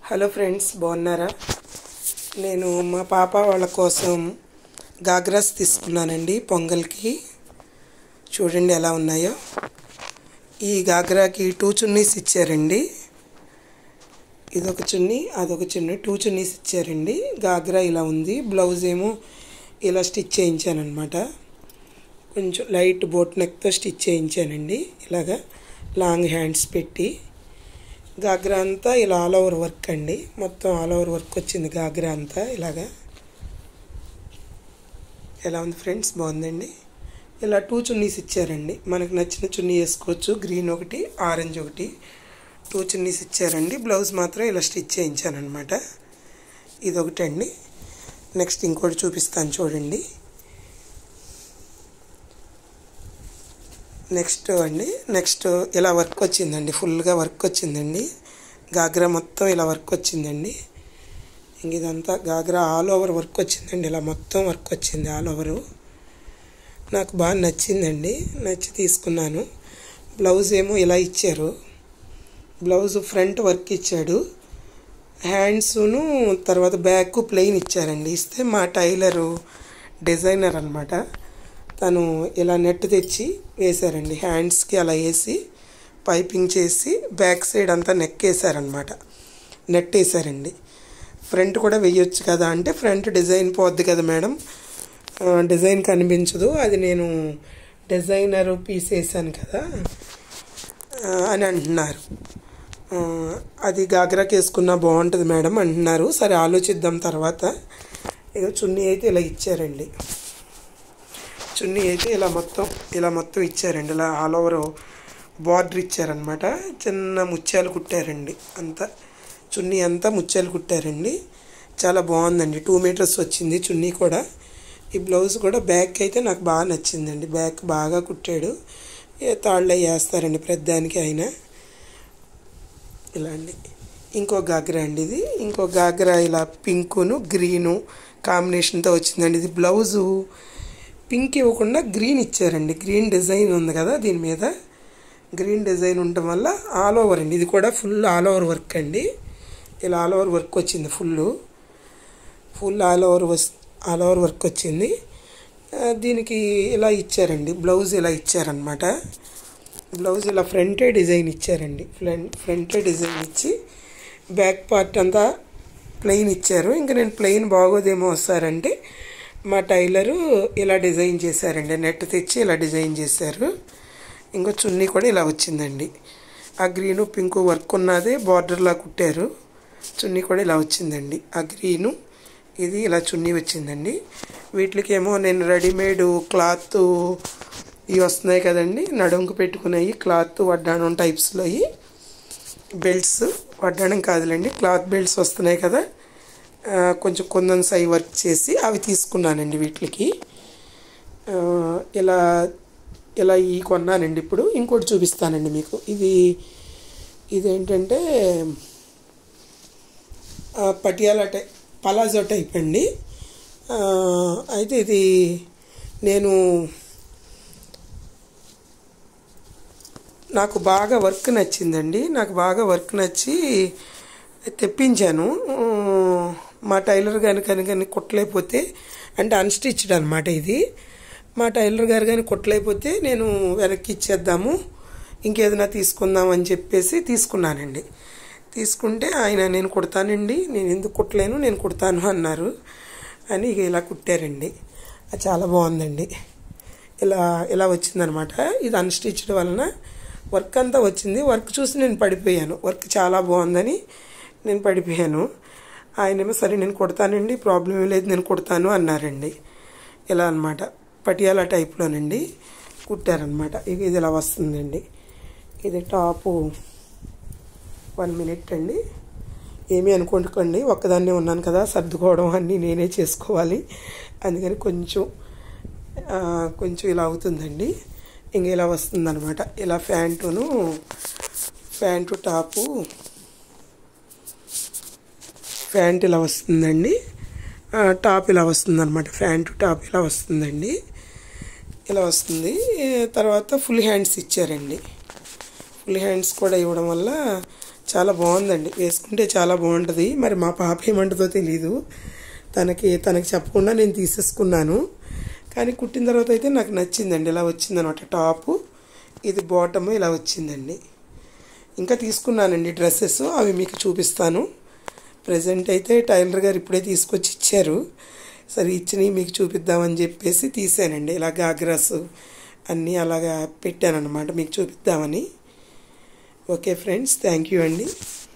hello friends బాగున్నారా నేను మా పాప వాళ్ళ కోసం గాగ్రాస్ తీసుకున్నానండి పొంగల్కి చూడండి ఎలా ఉన్నాయో ఈ గాగ్రాకి టూ చున్నీస్ ఇచ్చారండి ఇదొక చున్నీ అదొక చున్నీ టూ చున్నీస్ ఇచ్చారండి గాగ్రా ఇలా ఉంది బ్లౌజ్ ఏమో ఇలా స్టిచ్ చేయించానమాట కొంచెం లైట్ బోట్ నెక్తో స్టిచ్ చేయించానండి ఇలాగా లాంగ్ హ్యాండ్స్ పెట్టి గాగ్రా అంతా ఇలా ఆల్ ఓవర్ వర్క్ అండి మొత్తం ఆల్ ఓవర్ వర్క్ వచ్చింది గాగ్రా అంతా ఇలాగా ఎలా ఉంది ఫ్రెండ్స్ బాగుందండి ఇలా టూ చున్నీస్ ఇచ్చారండి మనకు నచ్చిన చున్నీ వేసుకోవచ్చు గ్రీన్ ఒకటి ఆరెంజ్ ఒకటి టూ చున్నీస్ ఇచ్చారండి బ్లౌజ్ మాత్రం ఇలా స్టిచ్ చేయించానమాట ఇది ఒకటి అండి నెక్స్ట్ ఇంకోటి చూపిస్తాను చూడండి నెక్స్ట్ అండి నెక్స్ట్ ఇలా వర్క్ వచ్చిందండి ఫుల్గా వర్క్ వచ్చిందండి గాగ్రా మొత్తం ఇలా వర్క్ వచ్చిందండి ఇంక ఇదంతా గాగ్రా ఆల్ ఓవర్ వర్క్ వచ్చిందండి ఇలా మొత్తం వర్క్ వచ్చింది ఆల్ ఓవరు నాకు బాగా నచ్చిందండి నచ్చి తీసుకున్నాను బ్లౌజ్ ఏమో ఇలా ఇచ్చారు బ్లౌజ్ ఫ్రంట్ వర్క్ ఇచ్చాడు హ్యాండ్స్ను తర్వాత బ్యాక్ ప్లెయిన్ ఇచ్చారండి ఇస్తే మా టైలరు డిజైనర్ అనమాట తను ఇలా నెట్ తెచ్చి వేశారండి హ్యాండ్స్కి అలా వేసి పైపింగ్ చేసి బ్యాక్ సైడ్ అంతా నెక్ వేసారనమాట నెట్ వేసారండి ఫ్రంట్ కూడా వేయొచ్చు కదా అంటే ఫ్రంట్ డిజైన్ పోద్ది కదా మేడం డిజైన్ కనిపించదు అది నేను డిజైనర్ పీస్ వేసాను కదా అని అంటున్నారు అది గాగ్రాకి వేసుకున్నా బాగుంటుంది మేడం అంటున్నారు సరే ఆలోచిద్దాం తర్వాత ఇక చున్నీ అయితే ఇలా ఇచ్చారండి చున్నీ అయితే ఇలా మొత్తం ఇలా మొత్తం ఇచ్చారండి ఇలా ఆల్ ఓవర్ బార్డర్ ఇచ్చారనమాట చిన్న ముత్యాలు కుట్టారండి అంతా చున్నీ అంతా ముత్యాలు కుట్టారండి చాలా బాగుందండి టూ మీటర్స్ వచ్చింది చున్నీ కూడా ఈ బ్లౌజ్ కూడా బ్యాక్ అయితే నాకు బాగా నచ్చిందండి బ్యాక్ బాగా కుట్టాడు తాళ్ళ వేస్తారండి ప్రతిదానికి అయినా ఇలా అండి ఇంకో గాగ్రా అండి ఇది ఇంకో గాగ్రా ఇలా పింకును గ్రీను కాంబినేషన్తో వచ్చిందండి ఇది బ్లౌజు పింక్ ఇవ్వకుండా గ్రీన్ ఇచ్చారండి గ్రీన్ డిజైన్ ఉంది కదా దీని మీద గ్రీన్ డిజైన్ ఉండటం వల్ల ఆల్ ఓవర్ అండి ఇది కూడా ఫుల్ ఆల్ ఓవర్ వర్క్ అండి ఇలా ఆల్ ఓవర్ వర్క్ వచ్చింది full full all over all over work వచ్చింది దీనికి ఇలా ఇచ్చారండి బ్లౌజ్ ఇలా ఇచ్చారనమాట బ్లౌజ్ ఇలా ఫ్రంటే డిజైన్ ఇచ్చారండి ఫ్రంట్ ఫ్రంటే డిజైన్ ఇచ్చి బ్యాక్ పార్ట్ అంతా ప్లెయిన్ ఇచ్చారు ఇంకా నేను ప్లెయిన్ బాగోదేమో వస్తారంటే మా టైలరు ఇలా డిజైన్ చేశారండి నెట్ తెచ్చి ఇలా డిజైన్ చేశారు ఇంకో చున్నీ కూడా ఇలా వచ్చిందండి ఆ గ్రీను పింకు వర్క్ ఉన్నదే బార్డర్లా కుట్టారు చున్నీ కూడా ఇలా వచ్చిందండి ఆ గ్రీను ఇది ఇలా చున్నీ వచ్చిందండి వీటికేమో నేను రెడీమేడ్ క్లాత్ ఇవి వస్తున్నాయి కదండి నడుముకు పెట్టుకునేవి క్లాత్ వడ్డాణం టైప్స్లో బెల్ట్స్ వడ్డాణం కాదులేండి క్లాత్ బెల్ట్స్ వస్తున్నాయి కదా కొంచెం కొందన్ సై వర్క్ చేసి అవి తీసుకున్నానండి వీటికి ఇలా ఇలా ఈ కొన్నానండి ఇప్పుడు ఇంకోటి చూపిస్తానండి మీకు ఇది ఇదేంటంటే పటియాలా టై పలాజో టైప్ అండి అయితే ఇది నేను నాకు బాగా వర్క్ నచ్చిందండి నాకు బాగా వర్క్ నచ్చి తెప్పించాను మా టైలర్ గారు కానీ కానీ కుట్టలేకపోతే అంటే అన్స్టిచ్డ్ అనమాట ఇది మా టైలర్ గారు కానీ కుట్టలేకపోతే నేను వెనక్కి ఇచ్చేద్దాము ఇంకేదైనా తీసుకుందాం అని చెప్పేసి తీసుకున్నానండి తీసుకుంటే ఆయన నేను కుడతానండి నేను ఎందుకు కుట్టలేను నేను కుడతాను అన్నారు అని ఇక ఇలా కుట్టారండి అది చాలా బాగుందండి ఇలా ఇలా వచ్చిందనమాట ఇది అన్స్టిచ్డ్ వలన వర్క్ అంతా వచ్చింది వర్క్ చూసి నేను పడిపోయాను వర్క్ చాలా బాగుందని నేను పడిపోయాను ఆయనేమో సరే నేను కుడతానండి ప్రాబ్లం లేదు నేను కుడతాను అన్నారండి ఇలా అనమాట పటియాలా టైప్లోనండి కుట్టారనమాట ఇక ఇది ఇలా వస్తుందండి ఇది టాపు వన్ మినిట్ అండి ఏమీ అనుకోండి ఒక్కదాన్నే ఉన్నాను కదా సర్దుకోవడం అన్నీ నేనే చేసుకోవాలి అందుకని కొంచెం కొంచెం ఇలా అవుతుందండి ఇంక ఇలా వస్తుందన్నమాట ఇలా ప్యాంటును ప్యాంటు టాపు ప్యాంట్ ఇలా వస్తుందండి టాప్ ఇలా వస్తుంది అనమాట ప్యాంటు టాప్ ఇలా వస్తుందండి ఇలా వస్తుంది తర్వాత ఫుల్ హ్యాండ్స్ ఇచ్చారండి ఫుల్ హ్యాండ్స్ కూడా ఇవ్వడం వల్ల చాలా బాగుందండి వేసుకుంటే చాలా బాగుంటుంది మరి మా పాప ఏమంటుందో తెలీదు తనకి తనకి చెప్పకుండా నేను తీసేసుకున్నాను కానీ కుట్టిన తర్వాత అయితే నాకు నచ్చిందండి ఇలా వచ్చిందనమాట టాపు ఇది బాటము ఇలా వచ్చిందండి ఇంకా తీసుకున్నానండి డ్రెస్సెస్ అవి మీకు చూపిస్తాను ప్రజెంట్ అయితే టైలర్ గారు ఇప్పుడే తీసుకొచ్చి ఇచ్చారు సరే ఇచ్చినవి మీకు చూపిద్దామని చెప్పేసి తీసానండి ఇలా గాగ్రాస్ అన్నీ అలాగా పెట్టానన్నమాట మీకు చూపిద్దామని ఓకే ఫ్రెండ్స్ థ్యాంక్ యూ అండి